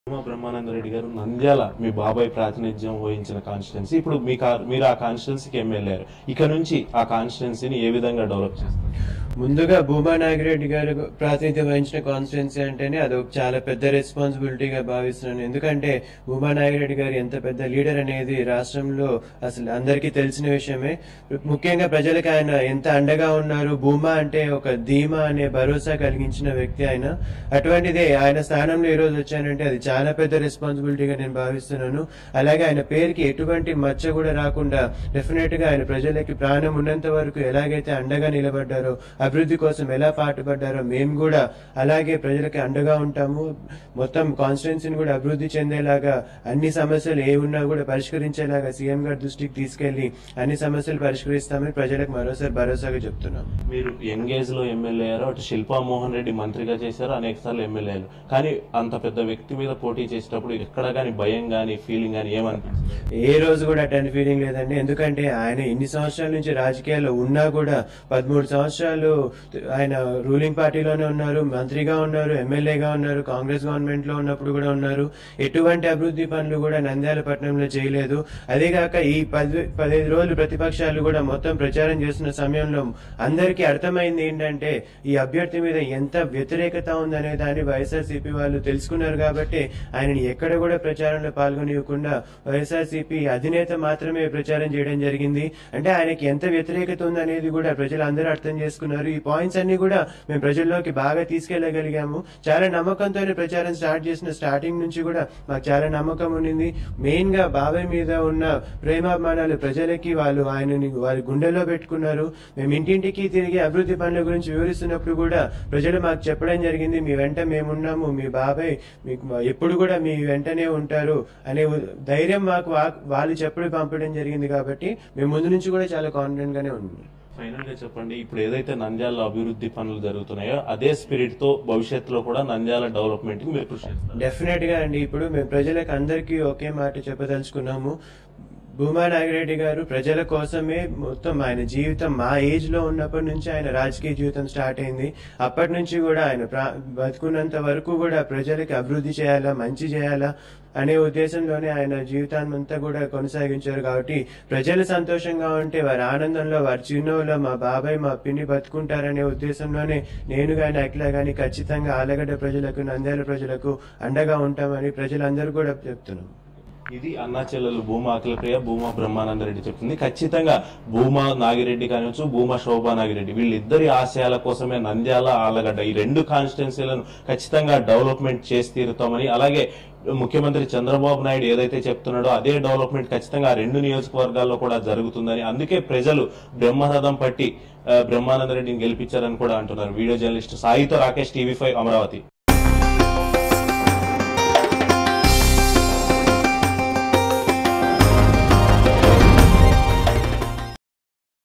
ఉమా బ్రహ్మానంద రెడ్డి గారు నంద్యాల మీ బాబాయ్ ప్రాతినిధ్యం వహించిన కాన్స్టిట్యున్సీ ఇప్పుడు మీ కా- మీరు ఆ కాన్స్టిట్యున్సీకి ఎమ్మెల్యే ఇక నుంచి ఆ కాన్స్టిట్యున్సీని ఏ విధంగా డెవలప్ చేస్తారు ముందుగా భూమా నాగిరెడ్డి గారు ప్రాతినిధ్యం వహించిన కాన్స్టిట్యున్సీ అంటేనే అది ఒక చాలా పెద్ద రెస్పాన్సిబిలిటీగా భావిస్తున్నాను ఎందుకంటే భూమా నాగిరెడ్డి గారు ఎంత పెద్ద లీడర్ అనేది రాష్ట్రంలో అసలు అందరికీ తెలిసిన విషయమే ముఖ్యంగా ప్రజలకు ఆయన ఎంత అండగా ఉన్నారు భూమా అంటే ఒక ధీమా అనే భరోసా కలిగించిన వ్యక్తి ఆయన అటువంటిదే ఆయన స్థానంలో ఈ రోజు వచ్చానంటే అది చాలా పెద్ద రెస్పాన్సిబిలిటీగా నేను భావిస్తున్నాను అలాగే ఆయన పేరుకి ఎటువంటి మచ్చ కూడా రాకుండా డెఫినెట్ గా ఆయన ప్రజలకి ప్రాణం ఉన్నంత వరకు ఎలాగైతే అండగా నిలబడ్డారో అభివృద్ధి కోసం ఎలా పాటుపడ్డారో మేము కూడా అలాగే ప్రజలకి అండగా ఉంటాము మొత్తం కాన్స్టిట్యున్సీని కూడా అభివృద్ధి చెందేలాగా అన్ని సమస్యలు ఏ ఉన్నా కూడా పరిష్కరించేలాగా సీఎం గారి దృష్టికి తీసుకెళ్లి అన్ని సమస్యలు పరిష్కరిస్తామని ప్రజలకు మరోసారి భరోసాగా చెప్తున్నాం మీరు యంగ్ ఏజ్ లో ఎమ్మెల్యే అయ్యారు అటు శిల్పా మోహన్ రెడ్డి మంత్రిగా చేశారు అనేక సార్లు ఎమ్మెల్యేలు కానీ అంత పెద్ద వ్యక్తి మీద పోటీ చేసేటప్పుడు ఎక్కడ కానీ భయం కానీ ఫీలింగ్ కానీ ఏమనిపించింది ఏ రోజు కూడా అటువంటి ఫీలింగ్ లేదండి ఎందుకంటే ఆయన ఇన్ని సంవత్సరాల నుంచి రాజకీయాల్లో ఉన్నా కూడా పదమూడు సంవత్సరాలు ఆయన రూలింగ్ పార్టీలోనే ఉన్నారు మంత్రిగా ఉన్నారు ఎమ్మెల్యేగా ఉన్నారు కాంగ్రెస్ గవర్నమెంట్ లో ఉన్నప్పుడు కూడా ఉన్నారు ఎటువంటి అభివృద్ధి పనులు కూడా నంద్యాల పట్టణంలో చేయలేదు అదే కాక ఈ పది పదిహేను రోజులు ప్రతిపక్షాలు కూడా మొత్తం ప్రచారం చేస్తున్న సమయంలో అందరికీ అర్థమైంది ఏంటంటే ఈ అభ్యర్థి మీద ఎంత వ్యతిరేకత ఉందనే దాన్ని వైఎస్ఆర్సీపీ వాళ్ళు తెలుసుకున్నారు కాబట్టి ఆయనని ఎక్కడ కూడా ప్రచారంలో పాల్గొనివ్వకుండా వైఎస్ఆర్సీపీ అధినేత మాత్రమే ప్రచారం చేయడం జరిగింది అంటే ఆయనకి ఎంత వ్యతిరేకత ఉందనేది కూడా ప్రజలు అందరూ అర్థం చేసుకున్నారు ఈ పాయింట్స్ అన్ని కూడా మేము ప్రజల్లోకి బాగా తీసుకెళ్లగలిగాము చాలా నమ్మకంతోనే ప్రచారం స్టార్ట్ చేసిన స్టార్టింగ్ నుంచి కూడా మాకు చాలా నమ్మకం ఉండింది మెయిన్ గా బాబాయ్ మీద ఉన్న ప్రేమాభిమానాలు ప్రజలకి వాళ్ళు ఆయనని వారి గుండెలో పెట్టుకున్నారు మేము ఇంటింటికి తిరిగి అభివృద్ధి పనుల గురించి వివరిస్తున్నప్పుడు కూడా ప్రజలు మాకు చెప్పడం జరిగింది మీ వెంట మేమున్నాము మీ బాబాయ్ మీకు మా- ఎప్పుడు కూడా మీ వెంటనే ఉంటారు అనే ఉ- ధైర్యం మాకు వా- వాళ్ళు చెప్పడం పంపడం జరిగింది కాబట్టి మేము ముందు నుంచి కూడా చాలా కాన్ఫిడెంట్ గానే ఉన్నాం ఫైనల్ గా చెప్పండి ఇప్పుడు ఏదైతే నంద్యాల అభివృద్ధి పనులు జరుగుతున్నాయో అదే స్పిరిట్ తో భవిష్యత్తులో కూడా నంద్యాల డెవలప్మెంట్ కి మీరు కృషి చేస్తారు డెఫినెట్ గా అండి ఇప్పుడు మేము ప్రజలకు అందరికీ ఒకే మాట చెప్పదలుచుకున్నాము భూమా నాగిరెడ్డి గారు ప్రజల కోసమే మొత్తం ఆయన జీవితం మా ఏజ్ లో ఉన్నప్పటి నుంచి ఆయన రాజకీయ జీవితం స్టార్ట్ అయింది అప్పటి నుంచి కూడా ఆయన ప్రా- బతుకున్నంత వరకు కూడా ప్రజలకి అభివృద్ధి చేయాలా మంచి చేయాలా అనే ఉద్దేశంలోనే ఆయన జీవితాన్ని అంతా కూడా కొనసాగించారు కాబట్టి ప్రజలు సంతోషంగా ఉంటే వారి ఆనందంలో వారి చిరునవ్వులో మా బాబాయ్ మా పిన్ని బతుకుంటారనే ఉద్దేశంలోనే నేను గాని అఖిల గాని ఖచ్చితంగా ఆలగడ్డ ప్రజలకు నంద్యాల ప్రజలకు అండగా ఉంటామని ప్రజలందరూ కూడా చెప్తున్నాం ఇది అన్నా చెల్లెలు భూమా అఖిలప్రియ భూమా బ్రహ్మానంద రెడ్డి చెప్తుంది ఖచ్చితంగా భూమా నాగిరెడ్డి కానివచ్చు భూమా శోభా నాగిరెడ్డి వీళ్ళిద్దరి ఆశయాల కోసమే నంద్యాల ఆలగడ్డ ఈ రెండు కాన్స్టిట్యున్సీలను ఖచ్చితంగా డెవలప్మెంట్ చేసి తీరుతామని అలాగే ముఖ్యమంత్రి చంద్రబాబు నాయుడు ఏదైతే చెప్తున్నాడో అదే డెవలప్మెంట్ ఖచ్చితంగా ఆ రెండు నియోజకవర్గాల్లో కూడా జరుగుతుందని అందుకే ప్రజలు బ్రహ్మరథం పట్టి ఆ, బ్రహ్మానంద రెడ్డిని గెలిపించారని కూడా అంటున్నారు వీడియో జర్నలిస్ట్ సాయితో రాకేష్ టీవీ ఫైవ్ అమరావతి